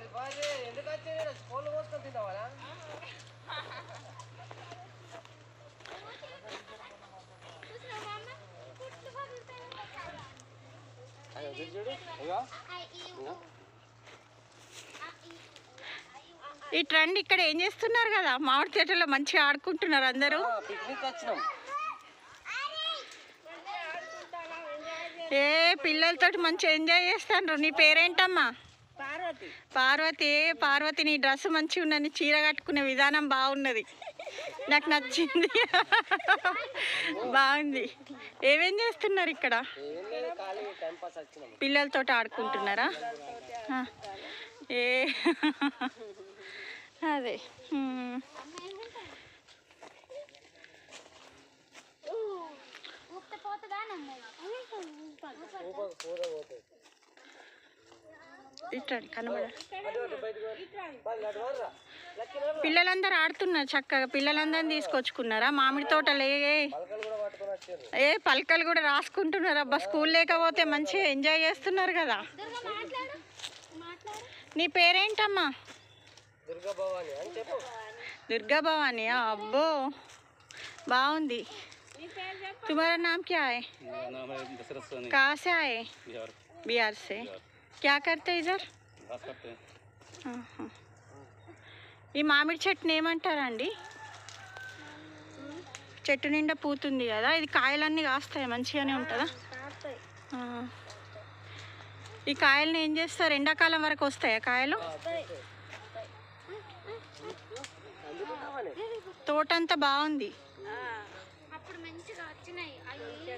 ఎందుకు వచ్చేది స్కూల్ పోసుకొని తింటావా చూడు ఇగో ఈ ట్రెండ్ ఇక్కడ ఏం చేస్తున్నారు కదా మామిడి తోటలో మంచిగా ఆడుకుంటున్నారు అందరూ పిక్నిక్ వచ్చినాం ఏ పిల్లలతోటి మంచిగా ఎంజాయ్ చేస్తాండ్రు నీ పేరేంటమ్మా పార్వతి పార్వతి ఏ పార్వతి నీ డ్రెస్ మంచిగా ఉన్నది చీర కట్టుకునే విధానం బాగున్నది నాకు నచ్చింది బాగుంది ఏమేం చేస్తున్నారు ఇక్కడ ఏం లేదు ఖాళీ టైం పాస్ వచ్చినాం పిల్లలతో ఆడుకుంటున్నారా ఆ. ఏ అదే హ్మ్. ఇట్లా కనబడ పిల్లలందరూ ఆడుతున్నారు చక్కగా పిల్లలందరిని తీసుకొచ్చుకున్నారా మామిడి తోటలు ఏ ఏ- పలకలు కూడా పట్టుకొని వచ్చారు ఏ పలకలు కూడా రాసుకుంటున్నారు అబ్బా స్కూల్ లేకపోతే మంచిగా ఎంజాయ్ చేస్తున్నారు కదా నీ పేరేంటమ్మా దుర్గా భవాని అని చెప్పు दुर्गा भवानी हाँ, अब्बो बाउंदी तुम्हारा नाम क्या है मेरा नाम है दशरथ सोनी कहाँ से आए बिहार बिहार से क्या करते इधर घास काटते हैं ఆహా. ఈ మామిడి చెట్టుని ఏమంటారండి చెట్టు నిండా పూతుంది కదా ఇది కాయలన్నీ కాస్తాయి మంచిగానే ఉంటుందా ఆ. ఈ కాయల్ని ఏం చేస్తారు ఎండాకాలం వరకు వస్తాయా కాయలు తోట అంతా బాగుంది అప్పుడు మంచిగా వచ్చినాయి అవి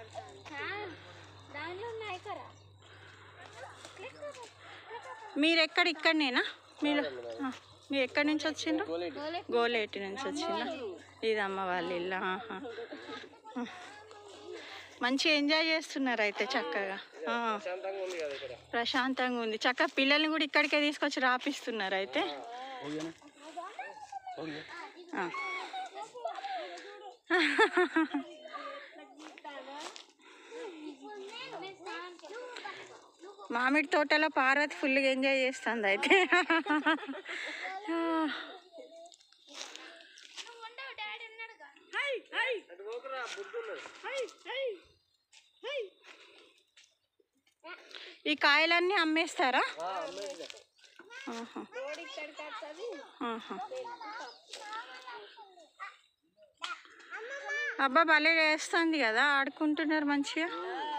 దానిలో ఉన్నాయి కదా మీరు ఎక్కడ ఇక్కడనేనా మీరు ఆ, మీరు ఎక్కడి నుంచి వచ్చిండ్రు గోలేటి నుంచి వచ్చిందా ఇది అమ్మ వాళ్ళ ఇల్లు ఆహా. మంచిగా ఎంజాయ్ చేస్తున్నారు అయితే చక్కగా ఆ, శాంతంగా ఉంది కదా ఇక్కడ ప్రశాంతంగా ఉంది చక్కగా పిల్లల్ని కూడా ఇక్కడికే తీసుకొచ్చి రాపిస్తున్నారు అయితే हो गया ना हो गया ఆ. మామిడి తోటలో పార్వతి ఫుల్గా ఎంజాయ్ చేస్తుంది అయితే డాడీ అన్నాడుగా అటు పోకురా బుద్ధున్నది ఈ కాయలన్నీ అమ్మేస్తారా ఆ, అమ్మేదిలే. ఆహా. ఆహా. అబ్బా భలే వేస్తుంది కదా ఆడుకుంటున్నారు మంచిగా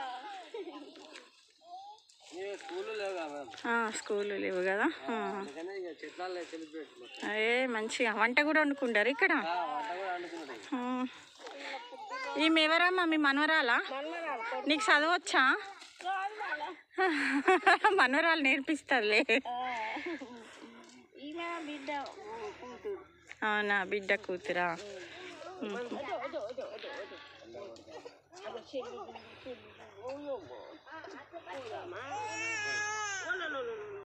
ఈ స్కూల్ లేవు కదా మేడం ఆ, స్కూల్ లేవు కదా ఆ. అందుకనే ఇక చెట్లలో సెలబ్రేట్ మొత్తం ఏ మంచిగా వంట కూడా వండుకుంటారు ఇక్కడ ఆ, వంట కూడా వండుకున్నది ఆ. ఈమె ఎవరమ్మా మీ మనవరాలా నీకు చదవచ్చా మనవరాలు నేర్పిస్తారులే ఈమె బిడ్డ కూతురు అవునా బిడ్డ కూతురా చెల్లి చెల్లి ఓ